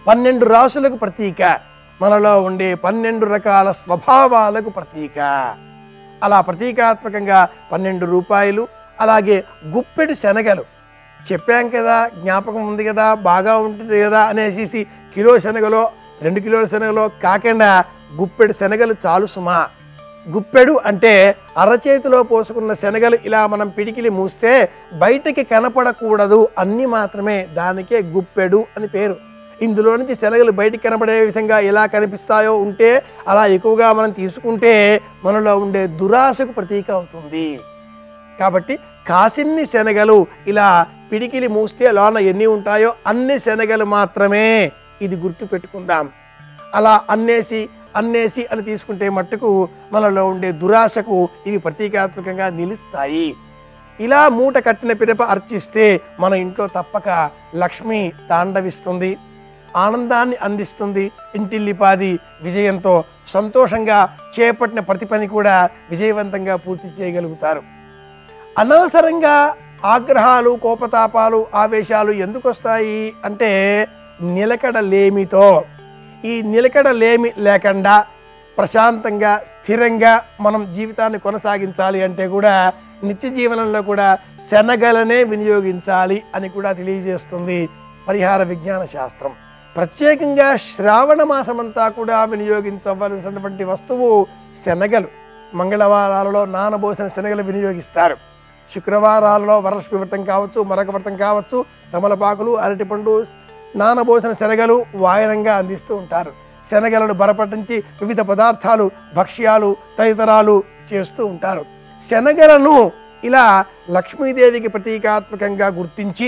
పన్నెండు రాసులకు ప్రతీక మనలో ఉండే పన్నెండు రకాల స్వభావాలకు ప్రతీక అలా ప్రతీకాత్మకంగా పన్నెండు రూపాయలు అలాగే గుప్పెడు శనగలు చెప్పాం కదా జ్ఞాపకం ఉంది కదా బాగా ఉంటుంది కదా అనేసి కిలో శనగలో రెండు కిలోల శనగలో కాకుండా గుప్పెడు శనగలు చాలు సుమా గుప్పెడు అంటే అరచేతిలో పోసుకున్న శనగలు ఇలా మనం పిడికిలి మూస్తే బయటికి కనపడకూడదు అన్ని మాత్రమే దానికే గుప్పెడు అని పేరు ఇందులో నుంచి శనగలు బయటికి కనపడే విధంగా ఎలా కనిపిస్తాయో ఉంటే అలా ఎక్కువగా మనం తీసుకుంటే మనలో ఉండే దురాశకు ప్రతీక అవుతుంది కాబట్టి కాసిన్ని శనగలు ఇలా పిడికిలి మూస్తే లోన ఎన్ని ఉంటాయో అన్ని శనగలు మాత్రమే ఇది గుర్తు పెట్టుకుందాం అలా అన్నేసి అన్నేసి అని తీసుకుంటే మట్టుకు మనలో ఉండే దురాశకు ఇవి ప్రతీకాత్మకంగా నిలుస్తాయి ఇలా మూట కట్టిన పిదప అర్చిస్తే మన ఇంట్లో తప్పక లక్ష్మి తాండవిస్తుంది ఆనందాన్ని అందిస్తుంది ఇంటిల్లిపాది విజయంతో సంతోషంగా చేపట్టిన ప్రతి పని కూడా విజయవంతంగా పూర్తి చేయగలుగుతారు అనవసరంగా ఆగ్రహాలు కోపతాపాలు ఆవేశాలు ఎందుకు వస్తాయి అంటే నిలకడ లేమితో ఈ నిలకడ లేమి లేకుండా ప్రశాంతంగా స్థిరంగా మనం జీవితాన్ని కొనసాగించాలి అంటే కూడా నిత్య జీవనంలో కూడా శనగలనే వినియోగించాలి అని కూడా తెలియజేస్తుంది పరిహార విజ్ఞాన శాస్త్రం ప్రత్యేకంగా శ్రావణ మాసమంతా కూడా వినియోగించవలసినటువంటి వస్తువు శనగలు మంగళవారాలలో నానబోసిన శనగలు వినియోగిస్తారు శుక్రవారాలలో వరలక్ష్మి వ్రతం కావచ్చు మరొక వ్రతం కావచ్చు తమలపాకులు అరటిపండు నానబోసిన శనగలు వాయనంగా అందిస్తూ ఉంటారు శనగలను బరపట్టించి వివిధ పదార్థాలు భక్ష్యాలు తదితరాలు చేస్తూ ఉంటారు శనగలను ఇలా లక్ష్మీదేవికి ప్రతీకాత్మకంగా గుర్తించి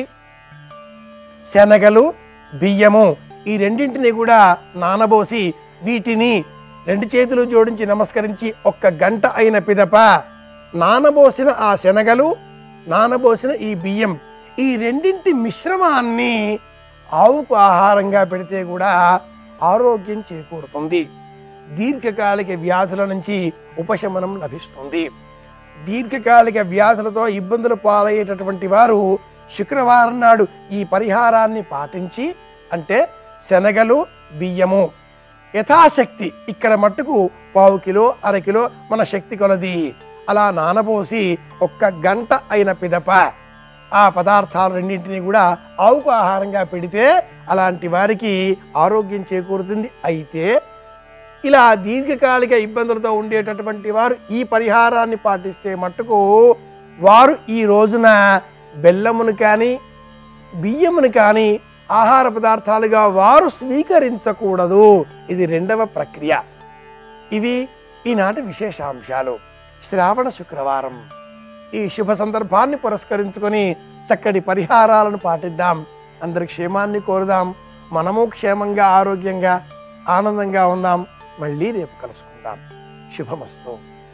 శనగలు బియ్యము ఈ రెండింటిని కూడా నానబోసి వీటిని రెండు చేతులు జోడించి నమస్కరించి ఒక్క గంట అయిన పిదప నానబోసిన ఆ శనగలు నానబోసిన ఈ బియ్యం ఈ రెండింటి మిశ్రమాన్ని ఆవుకు ఆహారంగా పెడితే కూడా ఆరోగ్యం చేకూరుతుంది దీర్ఘకాలిక వ్యాధుల నుంచి ఉపశమనం లభిస్తుంది దీర్ఘకాలిక వ్యాధులతో ఇబ్బందులు పాలయ్యేటటువంటి వారు శుక్రవారం నాడు ఈ పరిహారాన్ని పాటించి అంటే శనగలు బియ్యము యథాశక్తి ఇక్కడ మట్టుకు పావు కిలో అర కిలో మన శక్తి కొలది అలా నానబోసి ఒక్క గంట అయిన పిదప ఆ పదార్థాలు రెండింటినీ కూడా ఆవుకు ఆహారంగా పెడితే అలాంటి వారికి ఆరోగ్యం చేకూరుతుంది అయితే ఇలా దీర్ఘకాలిక ఇబ్బందులతో ఉండేటటువంటి వారు ఈ పరిహారాన్ని పాటిస్తే మట్టుకు వారు ఈ రోజున బెల్లమును కానీ బియ్యమును కానీ ఆహార పదార్థాలుగా వారు స్వీకరించకూడదు ఇది రెండవ ప్రక్రియ ఇవి ఈనాటి విశేషాంశాలు శ్రావణ శుక్రవారం ఈ శుభ సందర్భాన్ని పురస్కరించుకొని చక్కటి పరిహారాలను పాటిద్దాం అందరి క్షేమాన్ని కోరుదాం మనము క్షేమంగా ఆరోగ్యంగా ఆనందంగా ఉందాం మళ్ళీ రేపు కలుసుకుందాం శుభమస్తు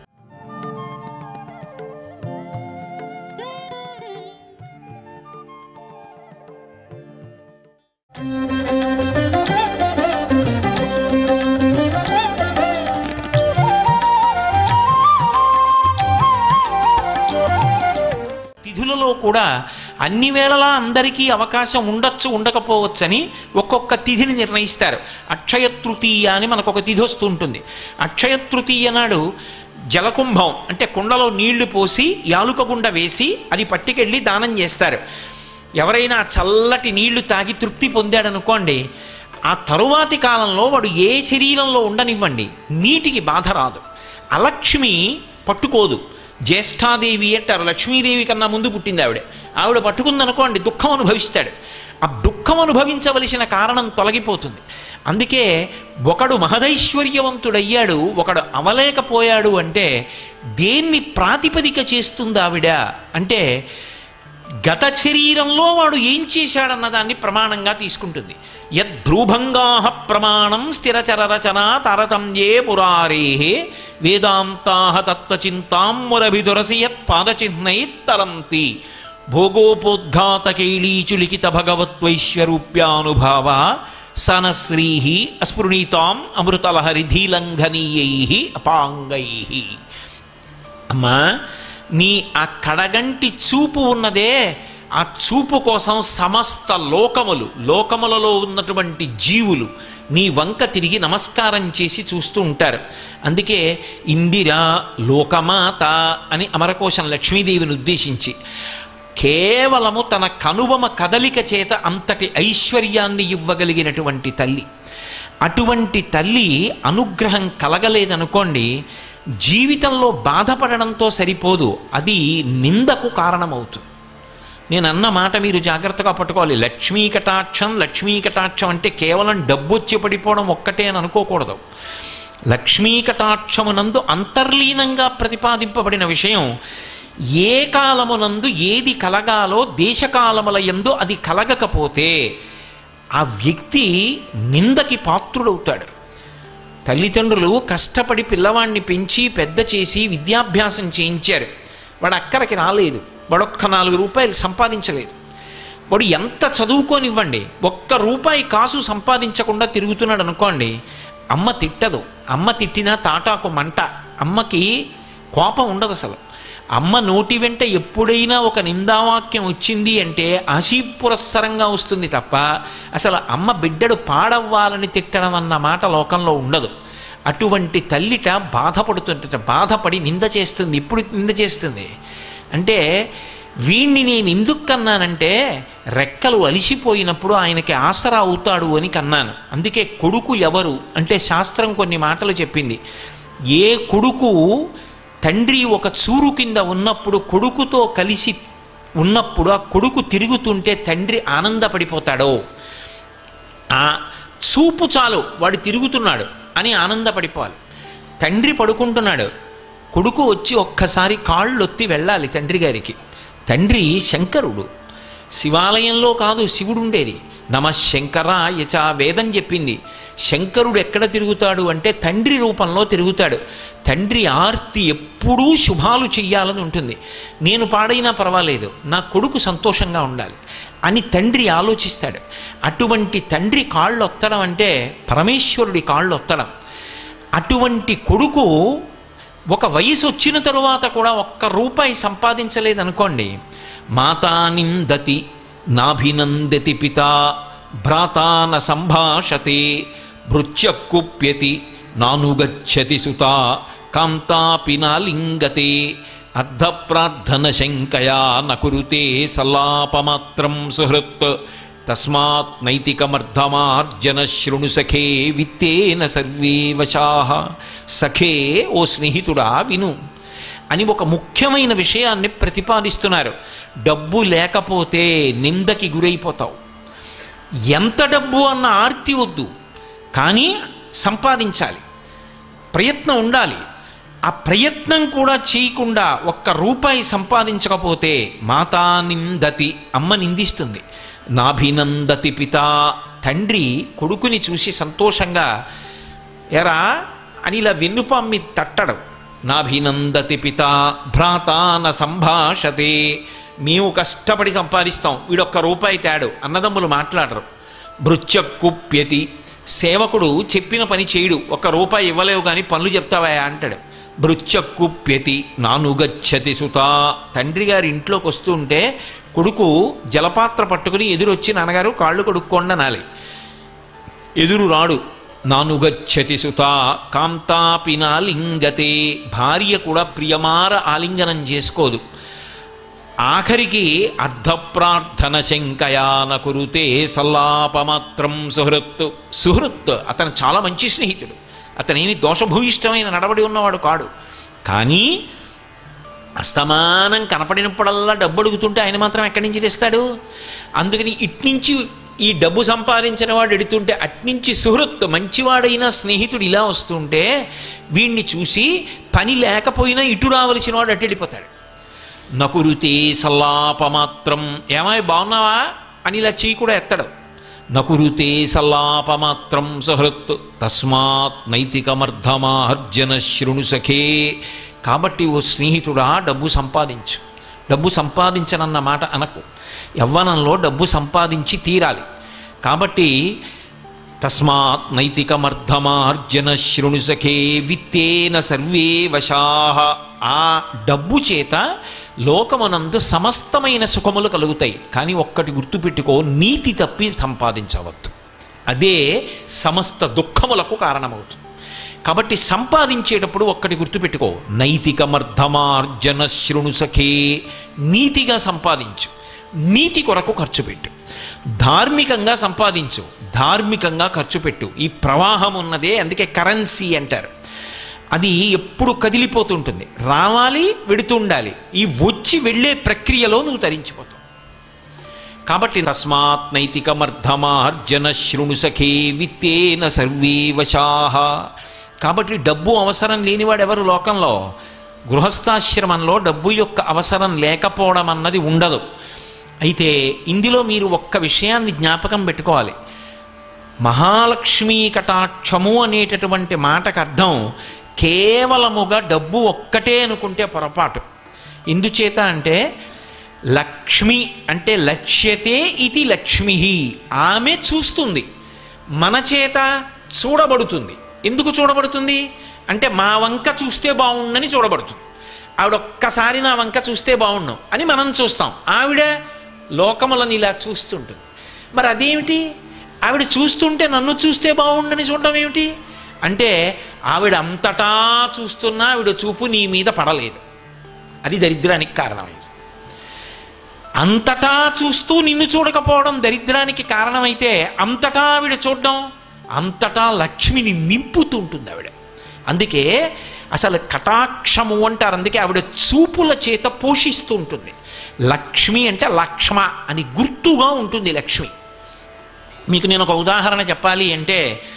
తిథులలో కూడా అన్ని వేళలా అందరికీ అవకాశం ఉండొచ్చు ఉండకపోవచ్చని ఒక్కొక్క తిథిని నిర్ణయిస్తారు అక్షయ తృతీయ అని మనకు ఒక తిథి వస్తూ ఉంటుంది అక్షయ తృతీయ నాడు జలకుంభం అంటే కుండలో నీళ్లు పోసి యాలుక గుండ వేసి అది పట్టుకెళ్ళి దానం చేస్తారు ఎవరైనా చల్లటి నీళ్లు తాగి తృప్తి పొందాడనుకోండి ఆ తరువాతి కాలంలో వాడు ఏ శరీరంలో ఉండనివ్వండి నీటికి బాధ రాదు అలక్ష్మి పట్టుకోదు జ్యేష్ఠాదేవి అంటారు లక్ష్మీదేవి కన్నా ముందు పుట్టింది ఆవిడ ఆవిడ పట్టుకుందనుకోండి దుఃఖం అనుభవిస్తాడు ఆ దుఃఖం అనుభవించవలసిన కారణం తొలగిపోతుంది అందుకే ఒకడు మహదైశ్వర్యవంతుడయ్యాడు ఒకడు అవలేకపోయాడు అంటే దేన్ని ప్రాతిపదిక చేస్తుంది ఆవిడ అంటే గత శరీరంలో వాడు ఏం చేశాడన్న దాన్ని ప్రమాణంగా తీసుకుంటుంది యద్భ్రూభంగా ప్రమాణం స్థిరచర రచన తారతమ్యే పురారే వేదాంతా తత్వచింతాం మురభిదురసి యత్ పాదచిహ్నై తలంతి భోగోపోద్ఘాతకైళీచులిఖిత భగవత్వైశ్వరూప్యానుభావ సనశ్రీ అస్పృణీతాం అమృతలహరిధీలంఘనీయై అపాంగై అమ్మా నీ ఆ కడగంటి చూపు ఉన్నదే ఆ చూపు కోసం సమస్త లోకములు లోకములలో ఉన్నటువంటి జీవులు నీ వంక తిరిగి నమస్కారం చేసి చూస్తూ ఉంటారు అందుకే ఇందిరా లోకమాత అని అమరకోశం లక్ష్మీదేవిని ఉద్దేశించి కేవలము తన కనుబొమ కదలిక చేత అంతటి ఐశ్వర్యాన్ని ఇవ్వగలిగినటువంటి తల్లి అటువంటి తల్లి అనుగ్రహం కలగలేదనుకోండి జీవితంలో బాధపడడంతో సరిపోదు అది నిందకు కారణమవుతుంది నేను అన్న మాట మీరు జాగ్రత్తగా పట్టుకోవాలి లక్ష్మీ కటాక్షం లక్ష్మీ కటాక్షం అంటే కేవలం డబ్బు వచ్చి పడిపోవడం ఒక్కటే అని అనుకోకూడదు లక్ష్మీ కటాక్షమునందు అంతర్లీనంగా ప్రతిపాదింపబడిన విషయం ఏ కాలమునందు ఏది కలగాలో దేశకాలముల యందు అది కలగకపోతే ఆ వ్యక్తి నిందకి పాత్రుడవుతాడు తల్లిదండ్రులు కష్టపడి పిల్లవాడిని పెంచి పెద్ద చేసి విద్యాభ్యాసం చేయించారు వాడు అక్కడికి రాలేదు వాడు ఒక్క నాలుగు రూపాయలు సంపాదించలేదు వాడు ఎంత చదువుకోనివ్వండి ఒక్క రూపాయి కాసు సంపాదించకుండా తిరుగుతున్నాడు అనుకోండి అమ్మ తిట్టదు అమ్మ తిట్టినా తాటాకు మంట అమ్మకి కోపం ఉండదు అసలు అమ్మ నోటి వెంట ఎప్పుడైనా ఒక నిందావాక్యం వచ్చింది అంటే ఆశీపురస్సరంగా వస్తుంది తప్ప అసలు అమ్మ బిడ్డడు పాడవ్వాలని తిట్టడం అన్న మాట లోకంలో ఉండదు అటువంటి తల్లిట బాధపడుతుంట బాధపడి నింద చేస్తుంది ఇప్పుడు నింద చేస్తుంది అంటే వీణ్ణి నేను ఎందుకు కన్నానంటే రెక్కలు అలిసిపోయినప్పుడు ఆయనకి ఆసరా అవుతాడు అని కన్నాను అందుకే కొడుకు ఎవరు అంటే శాస్త్రం కొన్ని మాటలు చెప్పింది ఏ కొడుకు తండ్రి ఒక చూరు కింద ఉన్నప్పుడు కొడుకుతో కలిసి ఉన్నప్పుడు ఆ కొడుకు తిరుగుతుంటే తండ్రి ఆనందపడిపోతాడో ఆ చూపు చాలు వాడు తిరుగుతున్నాడు అని ఆనందపడిపోవాలి తండ్రి పడుకుంటున్నాడు కొడుకు వచ్చి ఒక్కసారి కాళ్ళొత్తి వెళ్ళాలి తండ్రి గారికి తండ్రి శంకరుడు శివాలయంలో కాదు శివుడు ఉండేది నమ శంకర యచ వేదం చెప్పింది శంకరుడు ఎక్కడ తిరుగుతాడు అంటే తండ్రి రూపంలో తిరుగుతాడు తండ్రి ఆర్తి ఎప్పుడూ శుభాలు చెయ్యాలని ఉంటుంది నేను పాడైనా పర్వాలేదు నా కొడుకు సంతోషంగా ఉండాలి అని తండ్రి ఆలోచిస్తాడు అటువంటి తండ్రి కాళ్ళు ఒత్తడం అంటే పరమేశ్వరుడి కాళ్ళు ఒత్తడం అటువంటి కొడుకు ఒక వయసు వచ్చిన తరువాత కూడా ఒక్క రూపాయి సంపాదించలేదనుకోండి మాతా నిందతి నాభినందతి పిత భ్రాతాన సంభాషతే భృత్యకుప్యతి నానుగచ్చతి సుత కాంతాపి నాలింగతే అర్ధప్రార్థన శంకయా నకురుతే సల్లాపమాత్రం సుహృత్ తస్మాత్ నైతికమర్ధమార్జన శృణు సఖే విత్తేన సర్వే వశాః సఖే ఓ స్నేహితుడా విను అని ఒక ముఖ్యమైన విషయాన్ని ప్రతిపాదిస్తున్నారు డబ్బు లేకపోతే నిందకి గురైపోతావు ఎంత డబ్బు అన్న ఆర్తి వద్దు కానీ సంపాదించాలి ప్రయత్నం ఉండాలి ఆ ప్రయత్నం కూడా చేయకుండా ఒక్క రూపాయి సంపాదించకపోతే మాతా నిందతి అమ్మ నిందిస్తుంది నాభినందతి పిత తండ్రి కొడుకుని చూసి సంతోషంగా ఎరా అని ఇలా వెన్నుపామ్మి తట్టడం నాభినందతి పిత భ్రాతాన సంభాషతే మేము కష్టపడి సంపాదిస్తాం వీడొక్క రూపాయి తేడు అన్నదమ్ములు మాట్లాడరు భృత్యకుప్యతి సేవకుడు చెప్పిన పని చేయడు ఒక్క రూపాయి ఇవ్వలేవు కానీ పనులు చెప్తావా అంటాడు భృత్యకుప్యతి నానుగచ్చతి సుత తండ్రి గారి ఇంట్లోకి వస్తుంటే కొడుకు జలపాత్ర పట్టుకుని ఎదురొచ్చి నాన్నగారు కాళ్ళు కొడుక్కోండి అనాలి ఎదురు రాడు నానుగచ్చతి సుత కాంతాపినా లింగతే భార్య కూడా ప్రియమార ఆలింగనం చేసుకోదు ఆఖరికి అర్ధప్రార్థన శంకయాన కురుతే సల్లాపమాత్రం సుహృత్ సుహృత్ అతను చాలా మంచి స్నేహితుడు అతనేమి దోషభూయిష్టమైన నడవడి ఉన్నవాడు కాడు కానీ అస్తమానం కనపడినప్పుడల్లా డబ్బు అడుగుతుంటే ఆయన మాత్రం ఎక్కడి నుంచి తెస్తాడు అందుకని ఇట్నుంచి ఈ డబ్బు సంపాదించిన వాడు ఎడుతుంటే అట్నుంచి సుహృత్ మంచివాడైన స్నేహితుడు ఇలా వస్తుంటే వీణ్ణి చూసి పని లేకపోయినా ఇటు రావలసిన వాడు అటు వెళ్ళిపోతాడు నకురుతే సల్లాపమాత్రం ఏమాయి బాగున్నావా అని ఇలా చెయ్యి కూడా ఎత్తడు నకురుతే సల్లాపమాత్రం సహృత్ తస్మాత్ నైతికమర్ధమార్జన శృణు సఖే కాబట్టి ఓ స్నేహితుడా డబ్బు సంపాదించు డబ్బు సంపాదించనన్న మాట అనకు యవ్వనంలో డబ్బు సంపాదించి తీరాలి కాబట్టి తస్మాత్ నైతికమర్ధమార్జన శృణు సఖే విత్తేన సర్వే వశాహ ఆ డబ్బు చేత లోకమునందు సమస్తమైన సుఖములు కలుగుతాయి కానీ ఒక్కటి గుర్తుపెట్టుకో నీతి తప్పి సంపాదించవద్దు అదే సమస్త దుఃఖములకు కారణమవుతుంది కాబట్టి సంపాదించేటప్పుడు ఒక్కటి గుర్తుపెట్టుకో నైతికమర్ధమార్జన శృణు సఖే నీతిగా సంపాదించు నీతి కొరకు ఖర్చు పెట్టు ధార్మికంగా సంపాదించు ధార్మికంగా ఖర్చు పెట్టు ఈ ప్రవాహం ఉన్నదే అందుకే కరెన్సీ అంటారు అది ఎప్పుడు కదిలిపోతుంటుంది రావాలి వెడుతూ ఉండాలి ఈ వచ్చి వెళ్ళే ప్రక్రియలో నువ్వు తరించిపోతావు కాబట్టి తస్మాత్ నైతికమర్ధమార్జన శృణు సఖే విత్తేన సర్వే వశాహ కాబట్టి డబ్బు అవసరం లేనివాడు ఎవరు లోకంలో గృహస్థాశ్రమంలో డబ్బు యొక్క అవసరం లేకపోవడం అన్నది ఉండదు అయితే ఇందులో మీరు ఒక్క విషయాన్ని జ్ఞాపకం పెట్టుకోవాలి మహాలక్ష్మీ కటాక్షము అనేటటువంటి మాటకు అర్థం కేవలముగా డబ్బు ఒక్కటే అనుకుంటే పొరపాటు ఎందుచేత అంటే లక్ష్మి అంటే లక్ష్యతే ఇది లక్ష్మి ఆమె చూస్తుంది మన చేత చూడబడుతుంది ఎందుకు చూడబడుతుంది అంటే మా వంక చూస్తే బాగుండని చూడబడుతుంది ఆవిడ ఒక్కసారి నా వంక చూస్తే బాగుండు అని మనం చూస్తాం ఆవిడ లోకములను ఇలా చూస్తుంటుంది మరి అదేమిటి ఆవిడ చూస్తుంటే నన్ను చూస్తే బాగుండని చూడడం ఏమిటి అంటే ఆవిడ అంతటా చూస్తున్నా ఆవిడ చూపు నీ మీద పడలేదు అది దరిద్రానికి కారణమైంది అంతటా చూస్తూ నిన్ను చూడకపోవడం దరిద్రానికి కారణమైతే అంతటా ఆవిడ చూడడం అంతటా లక్ష్మిని నింపుతుంటుంది ఆవిడ అందుకే అసలు కటాక్షము అంటారు అందుకే ఆవిడ చూపుల చేత పోషిస్తూ ఉంటుంది లక్ష్మి అంటే లక్ష్మ అని గుర్తుగా ఉంటుంది లక్ష్మి మీకు నేను ఒక ఉదాహరణ చెప్పాలి అంటే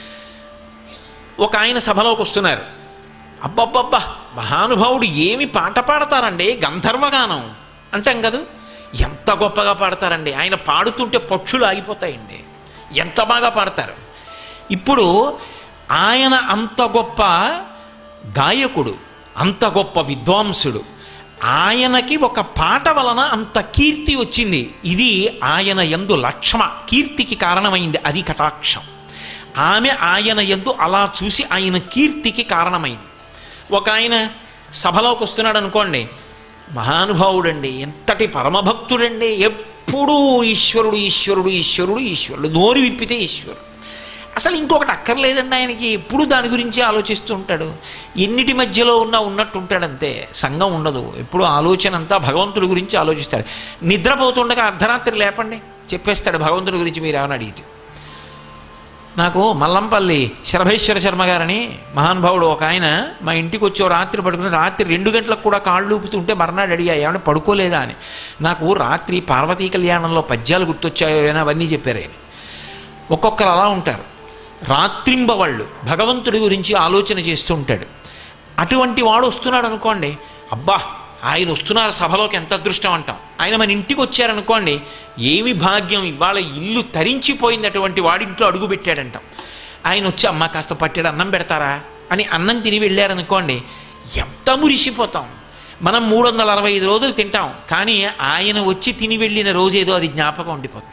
ఒక ఆయన సభలోకి వస్తున్నారు అబ్బబ్బబ్బా మహానుభావుడు ఏమి పాట పాడతారండి గంధర్వగానం అంటాం కదా ఎంత గొప్పగా పాడతారండి ఆయన పాడుతుంటే పక్షులు ఆగిపోతాయండి ఎంత బాగా పాడతారు ఇప్పుడు ఆయన అంత గొప్ప గాయకుడు అంత గొప్ప విద్వాంసుడు ఆయనకి ఒక పాట వలన అంత కీర్తి వచ్చింది ఇది ఆయన ఎందు లక్ష్మ కీర్తికి కారణమైంది అది కటాక్షం ఆమె ఆయన ఎందు అలా చూసి ఆయన కీర్తికి కారణమైంది ఒక ఆయన సభలోకి వస్తున్నాడు అనుకోండి మహానుభావుడండి ఎంతటి పరమభక్తుడండి ఎప్పుడూ ఈశ్వరుడు ఈశ్వరుడు ఈశ్వరుడు ఈశ్వరుడు నోరు విప్పితే ఈశ్వరుడు అసలు ఇంకొకటి అక్కర్లేదండి ఆయనకి ఎప్పుడు దాని గురించి ఆలోచిస్తూ ఉంటాడు ఎన్నిటి మధ్యలో ఉన్నా ఉన్నట్టు ఉంటాడంతే సంఘం ఉండదు ఎప్పుడు ఆలోచన అంతా భగవంతుడి గురించి ఆలోచిస్తాడు నిద్రపోతుండగా అర్ధరాత్రి లేపండి చెప్పేస్తాడు భగవంతుడి గురించి మీరు ఏమైనా అడిగితే నాకు మల్లంపల్లి శరభేశ్వర శర్మ గారని మహానుభావుడు ఒక ఆయన మా ఇంటికి వచ్చి ఓ రాత్రి పడుకుని రాత్రి రెండు గంటలకు కూడా కాళ్ళు ఊపుతుంటే మర్నాడు అడిగా ఏమైనా పడుకోలేదా అని నాకు రాత్రి పార్వతీ కళ్యాణంలో పద్యాలు గుర్తొచ్చాయో అని అవన్నీ చెప్పారు ఆయన ఒక్కొక్కరు అలా ఉంటారు రాత్రింబవళ్ళు భగవంతుడి గురించి ఆలోచన చేస్తూ ఉంటాడు అటువంటి వాడు వస్తున్నాడు అనుకోండి అబ్బా ఆయన వస్తున్నారు సభలోకి ఎంత అదృష్టం అంటాం ఆయన మన ఇంటికి వచ్చారనుకోండి ఏమి భాగ్యం ఇవాళ ఇల్లు తరించిపోయింది అటువంటి వాడింట్లో అడుగు పెట్టాడంటాం ఆయన వచ్చి అమ్మ కాస్త పట్టెడు అన్నం పెడతారా అని అన్నం తిని వెళ్ళారనుకోండి ఎంత మురిసిపోతాం మనం మూడు వందల అరవై ఐదు రోజులు తింటాం కానీ ఆయన వచ్చి తిని వెళ్ళిన రోజేదో అది జ్ఞాపకం ఉండిపోతుంది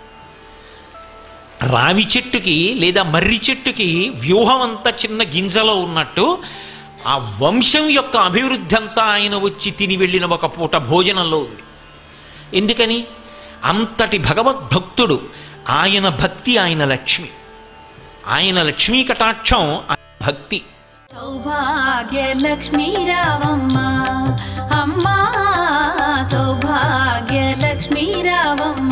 రావి చెట్టుకి లేదా మర్రి చెట్టుకి వ్యూహం అంతా చిన్న గింజలో ఉన్నట్టు ఆ వంశం యొక్క అభివృద్ధి అంతా ఆయన వచ్చి తిని వెళ్ళిన ఒక పూట భోజనంలో ఉంది ఎందుకని అంతటి భగవద్భక్తుడు ఆయన భక్తి ఆయన లక్ష్మి ఆయన లక్ష్మీ కటాక్షం ఆయన భక్తి సౌభాగ్యలక్ష్మీ రావమ్మ అమ్మా సౌభాగ్యలక్ష్మీ రావమ్మ